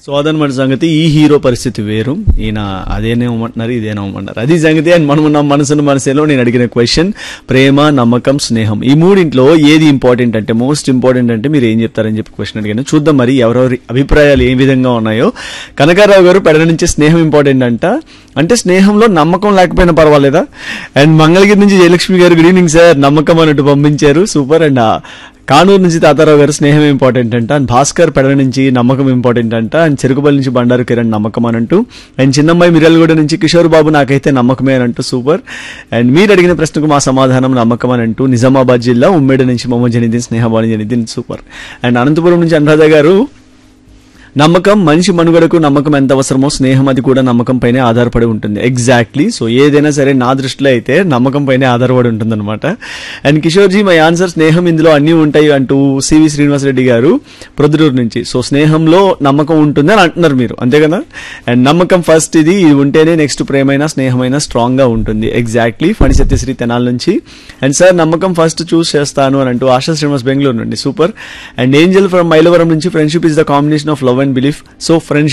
so అదనమాట సంగతి ఈ హీరో పరిస్థితి వేరు ఈయన అదేనేమంటున్నారు ఇదేనేమంటున్నారు అది సంగతి అండ్ మనం నా మనసును మనసులో నేను అడిగిన క్వశ్చన్ ప్రేమ నమ్మకం స్నేహం ఈ మూడింట్లో ఏది ఇంపార్టెంట్ అంటే మోస్ట్ ఇంపార్టెంట్ అంటే మీరు ఏం చెప్తారని చెప్పి క్వశ్చన్ అడిగాను చూద్దాం మరి ఎవరెవరి అభిప్రాయాలు ఏ విధంగా ఉన్నాయో కనకారావు గారు పెడల నుంచి స్నేహం ఇంపార్టెంట్ అంట అంటే స్నేహంలో నమ్మకం లేకపోయినా పర్వాలేదా అండ్ మంగళగిరి నుంచి జయలక్ష్మి గారు గుడ్ ఈవినింగ్ సార్ నమ్మకం అన్నట్టు పంపించారు సూపర్ అండ్ ఆ, కానూరు నుంచి తాతారావు గారు స్నేహం ఇంపార్టెంట్ అంట అండ్ భాస్కర్ పెడ నుంచి నమ్మకం ఇంపార్టెంట్ అంట అండ్ చెరుకుపల్లి నుంచి బండారు కిరణ్ నమ్మకం అని అంటూ అండ్ చిన్నమ్మాయి మిర్యాలగూడ నుంచి కిషోర్ బాబు నాకైతే నమ్మకమే అని అంటూ సూపర్ అండ్ మీరు అడిగిన ప్రశ్నకు మా సమాధానం నమ్మకం అని అంటూ నిజామాబాద్ జిల్లా ఉమ్మేడి నుంచి మొహమ్మద్ జనీద్దీన్ స్నేహబాని జనీద్దీన్ సూపర్ అండ్ అనంతపురం నుంచి అనురాధ గారు నమ్మకం మనిషి మనుగడకు నమ్మకం ఎంత అవసరమో స్నేహం అది కూడా నమ్మకం పైనే ఆధారపడి ఉంటుంది ఎగ్జాక్ట్లీ సో ఏదైనా సరే నా దృష్టిలో అయితే నమ్మకం పైనే ఆధారపడి ఉంటుంది అనమాట అండ్ కిషోర్జీ మై ఆన్సర్ స్నేహం ఇందులో అన్నీ ఉంటాయి అంటూ సివి శ్రీనివాసరెడ్డి గారు ప్రొద్దుటూరు నుంచి సో స్నేహంలో నమ్మకం ఉంటుంది అని అంటున్నారు మీరు అంతే కదా అండ్ నమ్మకం ఫస్ట్ ఇది ఇది ఉంటేనే నెక్స్ట్ ప్రేమైన స్నేహమైన స్ట్రాంగ్ గా ఉంటుంది ఎగ్జాక్ట్లీ ఫణి సత్యశ్రీ తెనాల నుంచి అండ్ సార్ నమ్మకం ఫస్ట్ చూస్ చేస్తాను అని అంటూ ఆశా శ్రీనివాస్ బెంగళూరు నుండి super and angel from Mylavaram నుంచి friendship is the combination of love and belief so friendship